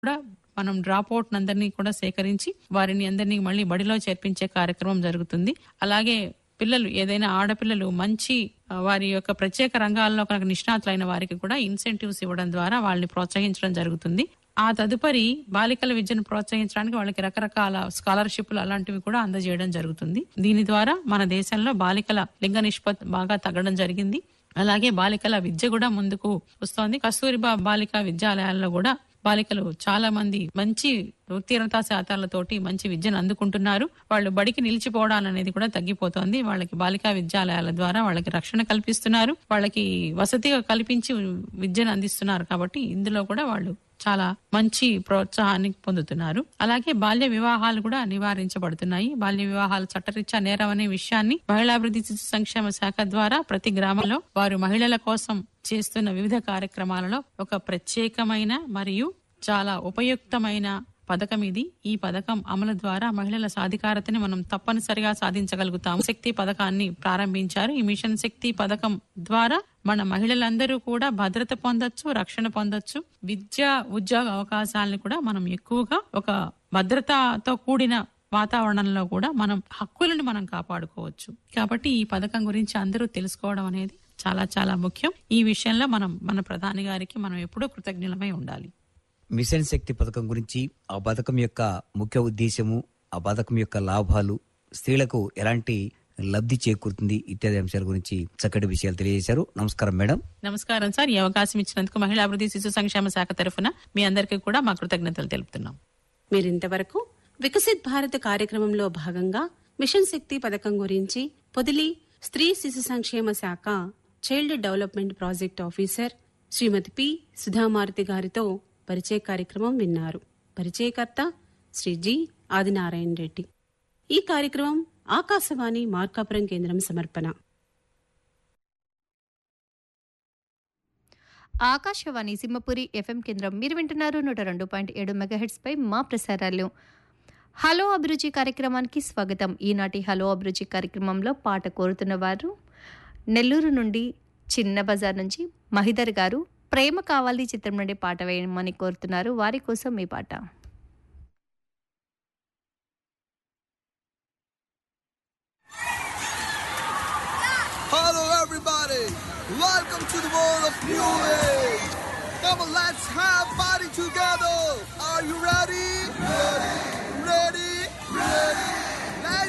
కూడా మనం drop out అందరినీ కూడా సేకరించి వారిని అందరినీ మళ్ళీ బడిలో చేర్పించే కార్యక్రమం జరుగుతుంది అలాగే పిల్లలు ఏదైనా ఆడపిల్లలు మంచి ఆ, వారి యొక్క ప్రత్యేక రంగాల్లో కనుక నిష్ణాతులైన వారికి కూడా ఇన్సెంటివ్స్ ఇవ్వడం ద్వారా వాళ్ళని ప్రోత్సహించడం జరుగుతుంది ఆ తదుపరి బాలికల విద్యను ప్రోత్సహించడానికి వాళ్ళకి రకరకాల స్కాలర్షిప్లు అలాంటివి కూడా అందజేయడం జరుగుతుంది దీని ద్వారా మన దేశంలో బాలికల లింగ నిష్పత్తి బాగా తగ్గడం జరిగింది అలాగే బాలికల విద్య కూడా ముందుకు వస్తోంది కస్తూరిబా బాలికా విద్యాలయాల్లో కూడా బాలికలు చాలా మంది మంచి ఉత్తీర్ణతా శాతాలతోటి మంచి విద్యను అందుకుంటున్నారు వాళ్ళు బడికి నిలిచిపోవడం అనేది కూడా తగ్గిపోతోంది వాళ్ళకి బాలికా విద్యాలయాల ద్వారా వాళ్ళకి రక్షణ కల్పిస్తున్నారు వాళ్ళకి వసతిగా కల్పించి విద్యను అందిస్తున్నారు కాబట్టి ఇందులో కూడా వాళ్ళు చాలా మంచి ప్రోత్సాహాన్ని పొందుతున్నారు అలాగే బాల్య వివాహాలు కూడా నివారించబడుతున్నాయి బాల్య వివాహాలు చట్టరీత్యా నేరం అనే విషయాన్ని మహిళాభివృద్ధి శిశు సంక్షేమ శాఖ ద్వారా ప్రతి గ్రామంలో వారు మహిళల కోసం చేస్తున్న వివిధ కార్యక్రమాలలో ఒక ప్రత్యేకమైన మరియు చాలా ఉపయుక్తమైన పథకం ఇది ఈ పథకం అమలు ద్వారా మహిళల సాధికారతని మనం తప్పనిసరిగా సాధించగలుగుతాం శక్తి పథకాన్ని ప్రారంభించారు ఈ మిషన్ శక్తి పథకం ద్వారా మన మహిళలందరూ కూడా భద్రత పొందొచ్చు రక్షణ పొందొచ్చు విద్య ఉద్యోగ అవకాశాలను కూడా మనం ఎక్కువగా ఒక భద్రతతో కూడిన వాతావరణంలో కూడా మనం హక్కులను మనం కాపాడుకోవచ్చు కాబట్టి ఈ పథకం గురించి అందరూ తెలుసుకోవడం అనేది చాలా చాలా ముఖ్యం ఈ విషయంలో మనం మన ప్రధాని గారికి మనం ఎప్పుడూ కృతజ్ఞులమై ఉండాలి మిషన్ శక్తి పథకం గురించి ఆ పథకం యొక్క ముఖ్య ఉద్దేశము ఆ పథకం యొక్క లాభాలు స్త్రీలకు ఎలాంటి లబ్ధి చేకూరుతుంది ఇత్యాది అంశాల గురించి చక్కటి విషయాలు తెలియజేశారు నమస్కారం మేడం నమస్కారం సార్ ఈ అవకాశం ఇచ్చినందుకు మహిళా అభివృద్ధి శిశు సంక్షేమ శాఖ తరఫున మీ అందరికీ కూడా మా కృతజ్ఞతలు తెలుపుతున్నాం మీరింతవరకు వికసిత్ భారత్ కార్యక్రమంలో భాగంగా మిషన్ శక్తి పథకం గురించి పొదిలి స్త్రీ శిశు సంక్షేమ శాఖ child development project officer Srimathi P Sudhamaruthi గారితో పరిచయ కార్యక్రమం విన్నారు పరిచయకర్త శ్రీ జి ఆదినారాయణ రెడ్డి ఈ కార్యక్రమం ఆకాశవాణి మార్కాపురం కేంద్రం సమర్పణ ఆకాశవాణి సింహపురి ఎఫ్ఎం కేంద్రం మీరు వింటున్నారు నూట రెండు పాయింట్ ఏడు మెగాహెడ్స్ పై మా ప్రసారాలు హలో అభిరుచి కార్యక్రమానికి స్వాగతం ఈనాటి హలో అభిరుచి కార్యక్రమంలో పాట కోరుతున్న వారు నెల్లూరు నుండి చిన్న బజార్ నుంచి మహిదర్ గారు ప్రేమ కావాలి చిత్రం నుండి పాట వేయమని కోరుతున్నారు వారి కోసం ఈ పాట Hello, everybody. Welcome to the world of music. Come on, let's have party together. Are you ready? Ready, ready, ready.